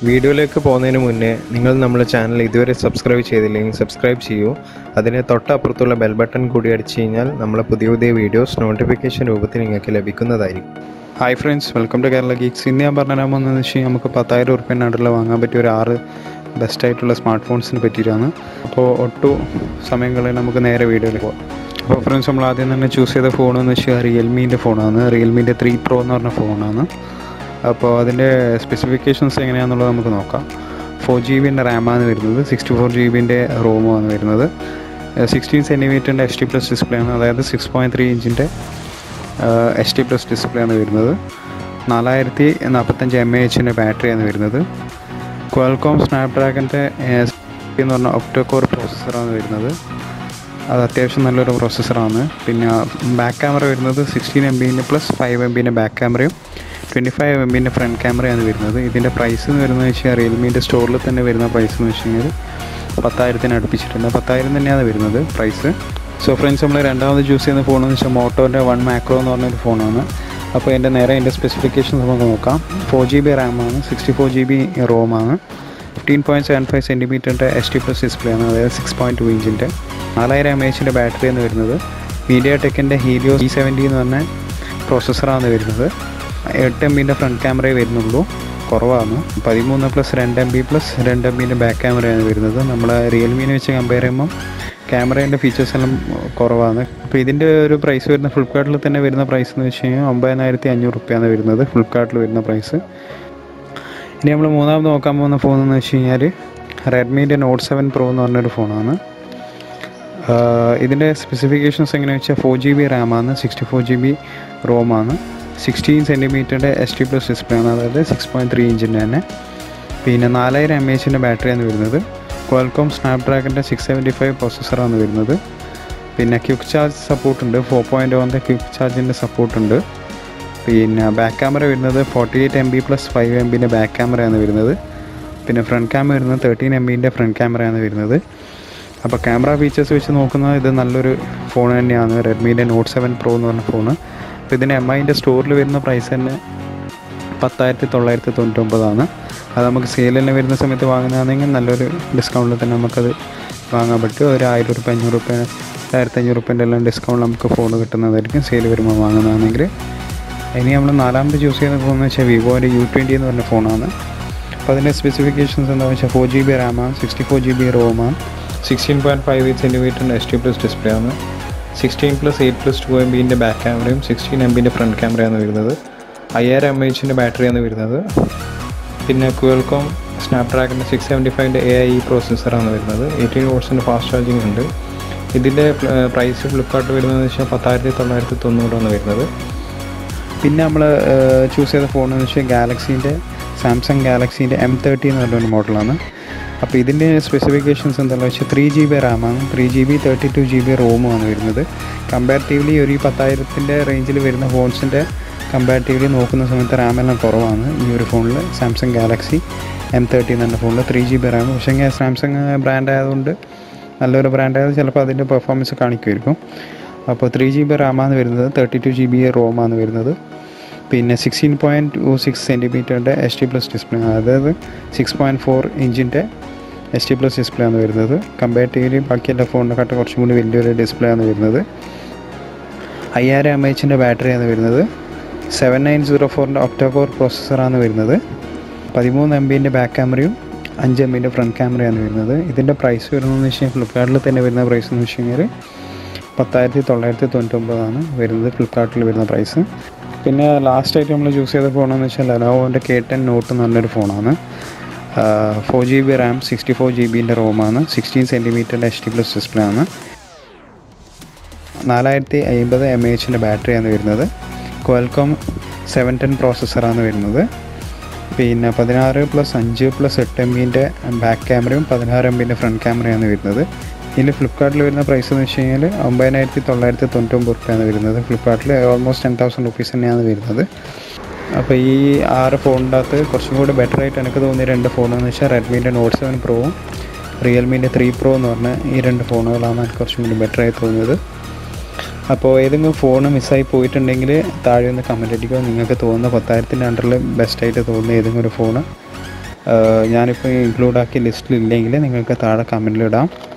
വീഡിയോയിലേക്ക് പോകുന്നതിന് മുന്നേ നിങ്ങൾ നമ്മുടെ ചാനൽ ഇതുവരെ സബ്സ്ക്രൈബ് ചെയ്തില്ലെങ്കിൽ സബ്സ്ക്രൈബ് ചെയ്യൂ അതിന് തൊട്ടപ്പുറത്തുള്ള ബെൽ ബട്ടൺ കൂടി അടിച്ചു കഴിഞ്ഞാൽ നമ്മളെ പുതിയ പുതിയ വീഡിയോസ് നോട്ടിഫിക്കേഷൻ രൂപത്തിൽ നിങ്ങൾക്ക് ലഭിക്കുന്നതായിരിക്കും hi friends welcome to Kerala geeks ഇന്ന് ഞാൻ പറഞ്ഞു തരാൻ പോകുന്നതെന്ന് വെച്ച് കഴിഞ്ഞാൽ നമുക്ക് പത്തായിരം ഉറുപ്പ്യനായിട്ടുള്ള വാങ്ങാൻ പറ്റിയ ഒരു ആറ് ബെസ്റ്റ് ആയിട്ടുള്ള സ്മാർട്ട് ഫോൺസിനെ പറ്റിയിട്ടാണ് അപ്പോൾ ഒട്ടു സമയങ്ങളിൽ നമുക്ക് നേരെ വീഡിയോയിൽ പോകാം അപ്പോൾ ഫ്രണ്ട്സ് നമ്മൾ ആദ്യം തന്നെ ചൂസ് ചെയ്ത ഫോൺ എന്ന് വെച്ചാൽ റിയൽമീൻ്റെ ഫോണാണ് റിയൽമീൻ്റെ ത്രീ പ്രോ എന്ന് പറഞ്ഞ ഫോണാണ് അപ്പോൾ അതിൻ്റെ സ്പെസിഫിക്കേഷൻസ് എങ്ങനെയാണെന്നുള്ളത് നമുക്ക് നോക്കാം ഫോർ ജി ബിൻ്റെ റാമാണ് വരുന്നത് സിക്സ്റ്റി ഫോർ ജി ബിൻ്റെ റോമുമാണ് വരുന്നത് സിക്സ്റ്റീൻ സെൻറ്റിമീറ്ററിൻ്റെ എച്ച് ഡി പ്ലസ് ഡിസ്പ്ലേ ആണ് അതായത് സിക്സ് പോയിൻറ്റ് ത്രീ ഇഞ്ചിൻ്റെ എച്ച് ഡി പ്ലസ് ഡിസ്പ്ലേ ആണ് വരുന്നത് നാലായിരത്തി നാൽപ്പത്തഞ്ച് എം എ എച്ചിൻ്റെ ബാറ്ററിയാണ് വരുന്നത് ക്വാൽകോം സ്നാപ്ഡ്രാഗൻ്റെ എന്ന് പറഞ്ഞ ഒക്ടോകോർ പ്രോസസ്സറാണ് വരുന്നത് അത് അത്യാവശ്യം നല്ലൊരു പ്രോസസ്സറാണ് പിന്നെ ബാക്ക് ക്യാമറ വരുന്നത് സിക്സ്റ്റീൻ എം ബിൻ്റെ പ്ലസ് ഫൈവ് എം ബിൻ്റെ ബാക്ക് ക്യാമറയും ട്വൻറ്റി ഫൈവ് എം ബിൻ്റെ ഫ്രണ്ട് ക്യാമറയാണ് വരുന്നത് ഇതിൻ്റെ പ്രൈസ് എന്ന് വരുന്നത് വെച്ചാൽ റിയൽമീൻ്റെ സ്റ്റോറിൽ തന്നെ വരുന്ന പ്രൈസ് എന്ന് വെച്ച് കഴിഞ്ഞാൽ പത്തായിരത്തിന് അടുപ്പിച്ചിട്ടുണ്ട് പത്തായിരം തന്നെയാണ് വരുന്നത് പ്രൈസ് സോ ഫ്രണ്ട്സ് നമ്മൾ രണ്ടാമത് ചൂസ് ചെയ്യുന്ന ഫോൺ എന്ന് വെച്ചാൽ മോട്ടോൻ്റെ വൺ മാക്രോ എന്ന് പറഞ്ഞൊരു ഫോണാണ് അപ്പോൾ എൻ്റെ നേരെ എൻ്റെ സ്പെസിഫിക്കേഷൻസ് നമുക്ക് നോക്കാം ഫോർ ജി ബി റാമാണ് സിക്സ്റ്റി ഫോർ ജി ബി റോമാണ് ഫിഫ്റ്റീൻ പോയിൻറ്റ് സെവൻ ഫൈവ് സെൻറ്റിമീറ്ററിൻ്റെ എച്ച് ഡി പ്ലസ് ഡിസ്പ്ലേ ആണ് അതായത് സിക്സ് പോയിൻറ്റ് ടു ഇഞ്ചിൻ്റെ നാലായിരം എം എച്ചിൻ്റെ ബാറ്ററി എന്ന് വരുന്നത് മീഡിയ ടെക്കിൻ്റെ ഹീലിയോ ജി സെവൻറ്റി എന്ന് പറഞ്ഞ പ്രോസസ്സറാണ് വരുന്നത് എട്ട് എം ബിൻ്റെ ഫ്രണ്ട് ക്യാമറയെ വരുന്നുള്ളൂ കുറവാണ് പതിമൂന്ന് പ്ലസ് രണ്ട് എം ബി പ്ലസ് രണ്ട് എം ബിൻ്റെ ബാക്ക് ക്യാമറയാണ് വരുന്നത് നമ്മൾ റിയൽമീനെ വെച്ച് കമ്പയർ ചെയ്യുമ്പം ക്യാമറേൻ്റെ ഫീച്ചേഴ്സ് എല്ലാം കുറവാണ് അപ്പോൾ ഇതിൻ്റെ ഒരു പ്രൈസ് വരുന്ന ഫ്ലിപ്കാർട്ടിൽ തന്നെ വരുന്ന പ്രൈസ് എന്ന് വെച്ച് കഴിഞ്ഞാൽ ഒമ്പതിനായിരത്തി അഞ്ഞൂറ് റുപ്യാണ് വരുന്നത് ഫ്ലിപ്കാർട്ടിൽ വരുന്ന പ്രൈസ് ഇനി നമ്മൾ മൂന്നാമത് നോക്കാൻ പോകുന്ന ഫോൺ എന്ന് വെച്ച് കഴിഞ്ഞാൽ റെഡ്മീൻ്റെ നോട്ട് സെവൻ പ്രോ എന്ന് പറഞ്ഞൊരു ഫോണാണ് ഇതിൻ്റെ സ്പെസിഫിക്കേഷൻസ് എങ്ങനെയാണെന്ന് വെച്ചാൽ ഫോർ ജി ബി റാമാണ് സിക്സ്റ്റി ഫോർ ജി ബി റോമാണ് സിക്സ്റ്റീൻ സെൻറ്റിമീറ്ററിൻ്റെ എച്ച് ഡി പ്ലസ് ഡിസ്പ്ലേ ആണ് അതായത് സിക്സ് പോയിൻറ്റ് ത്രീ ഇഞ്ചിൻ്റെ തന്നെ പിന്നെ നാലായിരം എം എച്ചിൻ്റെ ബാറ്ററിയാണ് വരുന്നത് ക്വാൽകോം സ്നാപ്ഡ്രാഗൻ്റെ സിക്സ് സെവൻറ്റി ഫൈവ് പ്രോസസ്സറാണ് വരുന്നത് പിന്നെ ക്വിക്ക് ചാർജ് സപ്പോർട്ട് ഉണ്ട് ഫോർ പോയിൻറ്റ് ഓൻ്റെ ക്വിക്ക് ചാർജിൻ്റെ സപ്പോർട്ട് ഉണ്ട് പിന്നെ ബാക്ക് ക്യാമറ വരുന്നത് forty eight M B plus five M ബിൻ്റെ ബാക്ക് ക്യാമറയാണ് വരുന്നത് പിന്നെ ഫ്രണ്ട് ക്യാമറ വരുന്നത് തേർട്ടീൻ എം ബിൻ്റെ ഫ്രണ്ട് ക്യാമറയാണ് വരുന്നത് അപ്പോൾ ക്യാമറ ഫീച്ചേഴ്സ് വെച്ച് നോക്കുന്നത് ഇത് നല്ലൊരു ഫോൺ തന്നെയാണ് റെഡ്മീൻ്റെ നോട്ട് സെവൻ പ്രോ എന്ന് പറഞ്ഞ ഫോണ് അപ്പോൾ ഇതിന് എം ഐൻ്റെ സ്റ്റോറിൽ വരുന്ന പ്രൈസ് തന്നെ പത്തായിരത്തി തൊള്ളായിരത്തി തൊണ്ണൂറ്റൊമ്പതാണ് അത് നമുക്ക് സെയിൽ തന്നെ വരുന്ന സമയത്ത് വാങ്ങുന്നതാണെങ്കിൽ നല്ലൊരു ഡിസ്കൗണ്ടിൽ തന്നെ നമുക്കത് വാങ്ങാൻ പറ്റും ഒരു ആയിരം റുപ്യ അഞ്ഞൂറ് റുപ്യ ആയിരത്തി അഞ്ഞൂറ് റുപ്യൻ്റെ എല്ലാം ഡിസ്കൗണ്ട് നമുക്ക് ഫോൺ കിട്ടുന്നതായിരിക്കും സെയിൽ വരുമ്പോൾ വാങ്ങുന്നതാണെങ്കിൽ ഇനി നമ്മൾ നാലാമത് ചൂസ് ചെയ്യുന്ന ഫോൺ എന്ന് വെച്ചാൽ വിവോൻ്റെ യു ട്വൻറ്റി എന്ന് പറഞ്ഞ ഫോണാണ് അപ്പോൾ അതിൻ്റെ സ്പെസിഫിക്കേഷൻസ് എന്താണെന്ന് വെച്ചാൽ ഫോർ ജി ബി റാമാണ് സിക്സ്റ്റി ഫോർ ജി ബി റോമാണ് സിക്സ്റ്റീൻ പോയിൻറ്റ് ഫൈവ് എയ്റ്റ് സെൻറ്റിമീറ്ററിൻ്റെ എച്ച് ഡി പ്ലസ് ഡിസ്പ്ലേ ആണ് sixteen plus eight plus two M ബിൻ്റെ ബാക്ക് ക്യാമറയും സിക്സ്റ്റീൻ എം ബിൻ്റെ ഫ്രണ്ട് ക്യാമറയാണ് വരുന്നത് അയ്യായിരം എം എച്ചിൻ്റെ ബാറ്ററിയാണ് വരുന്നത് പിന്നെ ക്വൽകോം സ്നാപ്ഡ്രാഗൻ്റെ സിക്സ് സെവൻറ്റി ഫൈവിൻ്റെ എ ഐ പ്രോസസ്സറാണ് വരുന്നത് എയ്റ്റീൻ വോട്ട്സിൻ്റെ ഫാസ്റ്റ് ചാർജിങ് ഉണ്ട് ഇതിൻ്റെ പ്രൈസ് ഫ്ലിപ്കാർട്ട് വരുന്നതെന്ന് വെച്ചാൽ പത്തായിരത്തി തൊള്ളായിരത്തി തൊണ്ണൂറാണ് വരുന്നത് പിന്നെ നമ്മൾ ചൂസ് ചെയ്ത ഫോൺ എന്ന് വെച്ചാൽ ഗാലക്സീൻ്റെ സാംസങ് ഗാലക്സീൻ്റെ എം തേർട്ടി എന്ന് പറഞ്ഞൊരു മോഡലാണ് അപ്പോൾ ഇതിൻ്റെ സ്പെസിഫിക്കേഷൻസ് എന്താണെന്ന് വെച്ചാൽ ത്രീ ജി ബി റാമാണ് three G B thirty two G B റോമുമാണ് വരുന്നത് കമ്പാരിറ്റീവ്ലി ഒരു പത്തായിരത്തിൻ്റെ റേഞ്ചിൽ വരുന്ന ഫോൺസിൻ്റെ കമ്പാരിറ്റീവ്ലി നോക്കുന്ന സമയത്ത് റാം എല്ലാം കുറവാണ് ഈ ഒരു ഫോണിൽ സാംസങ് ഗാലക്സി എം തേർട്ടി എന്ന ഫോണിൽ ത്രീ ജി ബി റാം പക്ഷേ സാംസങ് ബ്രാൻഡ് ആയതുകൊണ്ട് നല്ലൊരു ബ്രാൻഡ് ആയത് ചിലപ്പോൾ അതിൻ്റെ പെർഫോമൻസ് കാണിക്കുമായിരിക്കും അപ്പോൾ ത്രീ ജി ബി റാമാണ് വരുന്നത് തേർട്ടി ടു ജി ബി റോമാണ് വരുന്നത് പിന്നെ സിക്സ്റ്റീൻ പോയിൻറ്റ് ടു സിക്സ് സെൻറ്റിമീറ്ററിൻ്റെ എച്ച് ഡി പ്ലസ് ഡിസ്പ്ലേ അതായത് സിക്സ് പോയിൻറ്റ് ഫോർ ഇഞ്ചിൻ്റെ എച്ച് ഡി പ്ലസ് ഡിസ്പ്ലേ ആണ് വരുന്നത് കമ്പാരിറ്റീവ്ലി ബാക്കി എല്ലാ ഫോണിനെക്കാട്ടും കുറച്ചും കൂടി വലിയൊരു ഡിസ്പ്ലേ ആണ് വരുന്നത് അയ്യായിരം എം എച്ചിൻ്റെ ബാറ്ററിയാണ് വരുന്നത് സെവൻ നയൻ സീറോ ഫോറിൻ്റെ ഒക്ടോകോർ പ്രോസസ്സറാണ് വരുന്നത് പതിമൂന്ന് എം ബിൻ്റെ ബാക്ക് ക്യാമറയും അഞ്ച് എം ബിൻ്റെ ഫ്രണ്ട് ക്യാമറയാണ് വരുന്നത് ഇതിൻ്റെ പ്രൈസ് വരുന്നതെന്ന് വെച്ച് കഴിഞ്ഞാൽ ഫ്ലിപ്കാർട്ടിൽ തന്നെ വരുന്ന പ്രൈസ് എന്ന് വെച്ച് കഴിഞ്ഞാൽ പത്തായിരത്തി തൊള്ളായിരത്തി തൊണ്ണൂറ്റൊമ്പതാണ് വരുന്നത് ഫ്ലിപ്കാർട്ടിൽ വരുന്ന പ്രൈസ് പിന്നെ ലാസ്റ്റായിട്ട് നമ്മൾ ചൂസ് ചെയ്ത ഫോണെന്ന് വെച്ചാൽ ലെനോവോൻ്റെ കെ ടെൻ നോട്ട് എന്ന് പറഞ്ഞൊരു ഫോണാണ് four G B RAM sixty four G ബിൻ്റെ റോമാണ് സിക്സ്റ്റീൻ സെൻറ്റിമീറ്ററിൻ്റെ എച്ച് ഡി പ്ലസ് ഡിസ്പ്ലേ ആണ് നാലായിരത്തി അമ്പത് എം എച്ചിൻ്റെ ബാറ്ററിയാണ് വരുന്നത് ക്വാൽകോം സെവൻ ടെൻ പ്രോസസ്സറാണ് വരുന്നത് പിന്നെ പതിനാറ് പ്ലസ് അഞ്ച് പ്ലസ് എട്ട് എം ബിൻ്റെ ബാക്ക് ക്യാമറയും പതിനാറ് എം ബിൻ്റെ ഫ്രണ്ട് ക്യാമറയാണ് വരുന്നത് ഇതിൽ ഫ്ലിപ്കാർട്ടിൽ വരുന്ന പ്രൈസ് എന്ന് വെച്ച് കഴിഞ്ഞാൽ ഒമ്പതിനായിരത്തി തൊള്ളായിരത്തി തൊണ്ണൂറ്റൊമ്പത് റുപ്യാണ് വരുന്നത് ഫ്ലിപ്കാർട്ടിൽ ഓൾമോസ്റ്റ് ടെൻ തൗസൻഡ് റുപ്പീസ് തന്നെയാണ് വരുന്നത് അപ്പോൾ ഈ ആറ് ഫോണിൻ്റെ അകത്ത് കുറച്ചും കൂടി ബെറ്റർ ആയിട്ട് എനിക്ക് തോന്നിയ രണ്ട് ഫോണെന്ന് വെച്ചാൽ റെഡ്മീൻ്റെ നോട്ട് സെവൻ പ്രോവും റിയൽമീൻ്റെ ത്രീ പ്രോ എന്ന് പറഞ്ഞ ഈ രണ്ട് ഫോണുകളാണ് എനിക്ക് കുറച്ചും കൂടി ബെറ്റർ ആയി തോന്നിയത് അപ്പോൾ ഏതെങ്കിലും ഫോൺ മിസ്സായി പോയിട്ടുണ്ടെങ്കിൽ താഴെ ഒന്ന് കമൻറ്റ് അടിക്കുക നിങ്ങൾക്ക് തോന്നുന്ന പത്തായിരത്തിൻ്റെ അണ്ടറിൽ ബെസ്റ്റായിട്ട് തോന്നുന്ന ഏതെങ്കിലും ഒരു ഫോണ് ഞാനിപ്പോൾ ഇൻക്ലൂഡ് ആക്കിയ ലിസ്റ്റിലില്ലെങ്കിൽ നിങ്ങൾക്ക് താഴെ കമൻറ്റിലിടാം